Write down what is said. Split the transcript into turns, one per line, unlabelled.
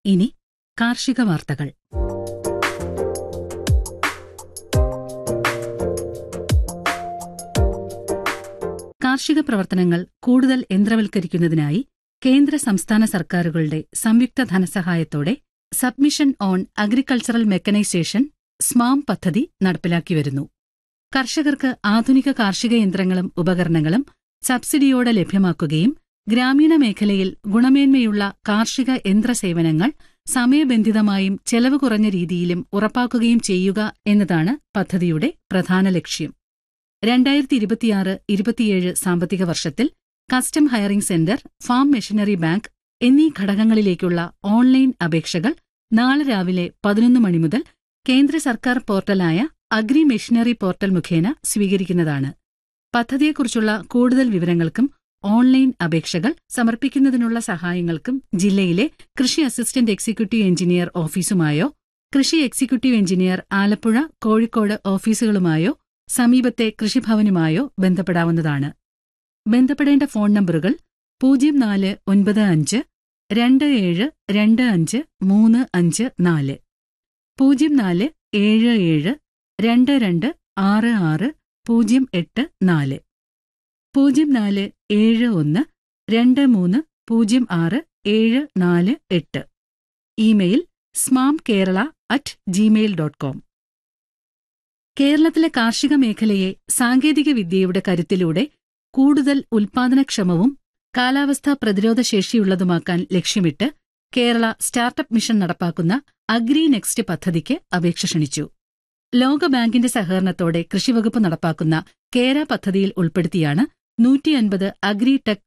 ഇനി കാർഷിക വാർത്തകൾ കാർഷിക പ്രവർത്തനങ്ങൾ കൂടുതൽ യന്ത്രവൽക്കരിക്കുന്നതിനായി കേന്ദ്ര സംസ്ഥാന സർക്കാരുകളുടെ സംയുക്ത ധനസഹായത്തോടെ submission on agricultural mechanisation SMAM പദ്ധതി നടപ്പിലാക്കി വരുന്നു കർഷകർക്ക് ആധുനിക കാർഷിക യന്ത്രങ്ങളും ഉപകരണങ്ങളും സബ്സിഡിയോടെ ലഭ്യമാക്കുകയും ഗ്രാമീണ മേഖലയിൽ ഗുണമേന്മയുള്ള കാർഷിക യന്ത്രസേവനങ്ങൾ സമയബന്ധിതമായും ചെലവ് കുറഞ്ഞ രീതിയിലും ഉറപ്പാക്കുകയും ചെയ്യുക എന്നതാണ് പദ്ധതിയുടെ പ്രധാന ലക്ഷ്യം രണ്ടായിരത്തി ഇരുപത്തിയാറ് ഇരുപത്തിയേഴ് സാമ്പത്തിക വർഷത്തിൽ custom hiring centre farm machinery bank എന്നീ ഘടകങ്ങളിലേക്കുള്ള ഓൺലൈൻ അപേക്ഷകൾ നാളെ രാവിലെ പതിനൊന്ന് മണി മുതൽ കേന്ദ്ര സർക്കാർ പോർട്ടലായ അഗ്രി മെഷീനറി പോർട്ടൽ മുഖേന സ്വീകരിക്കുന്നതാണ് പദ്ധതിയെക്കുറിച്ചുള്ള കൂടുതൽ വിവരങ്ങൾക്കും ഓൺലൈൻ അപേക്ഷകൾ സമർപ്പിക്കുന്നതിനുള്ള സഹായങ്ങൾക്കും ജില്ലയിലെ കൃഷി അസിസ്റ്റന്റ് എക്സിക്യൂട്ടീവ് എഞ്ചിനീയർ ഓഫീസുമായോ കൃഷി എക്സിക്യൂട്ടീവ് എഞ്ചിനീയർ ആലപ്പുഴ കോഴിക്കോട് ഓഫീസുകളുമായോ സമീപത്തെ കൃഷിഭവനുമായോ ബന്ധപ്പെടാവുന്നതാണ് ബന്ധപ്പെടേണ്ട ഫോൺ നമ്പറുകൾ പൂജ്യം നാല് ഒൻപത് അഞ്ച് രണ്ട് ഏഴ് രണ്ട് അഞ്ച് മൂന്ന് അഞ്ച് നാല് പൂജ്യം നാല് ഏഴ് ഏഴ് രണ്ട് രണ്ട് ആറ് ആറ് പൂജ്യം എട്ട് നാല് പൂജ്യം നാല് ഏഴ് ഒന്ന് രണ്ട് മൂന്ന് പൂജ്യം ആറ് ഏഴ് നാല് എട്ട് email SMAM Kerala at Gmail dot com കേരളത്തിലെ കാർഷിക മേഖലയെ സാങ്കേതിക വിദ്യയുടെ കരുത്തിലൂടെ കൂടുതൽ ഉൽപാദനക്ഷമവും കാലാവസ്ഥാ പ്രതിരോധ ശേഷിയുള്ളതുമാക്കാൻ ലക്ഷ്യമിട്ട് കേരള സ്റ്റാർട്ടപ്പ് മിഷൻ നടപ്പാക്കുന്ന അഗ്രി നെക്സ്റ്റ് പദ്ധതിക്ക് അപേക്ഷ ക്ഷണിച്ചു ലോകബാങ്കിന്റെ സഹകരണത്തോടെ കൃഷിവകുപ്പ് നടപ്പാക്കുന്ന കേര പദ്ധതിയിൽ ഉൾപ്പെടുത്തിയാണ് നൂറ്റിയൻപത് അഗ്രി ടെക്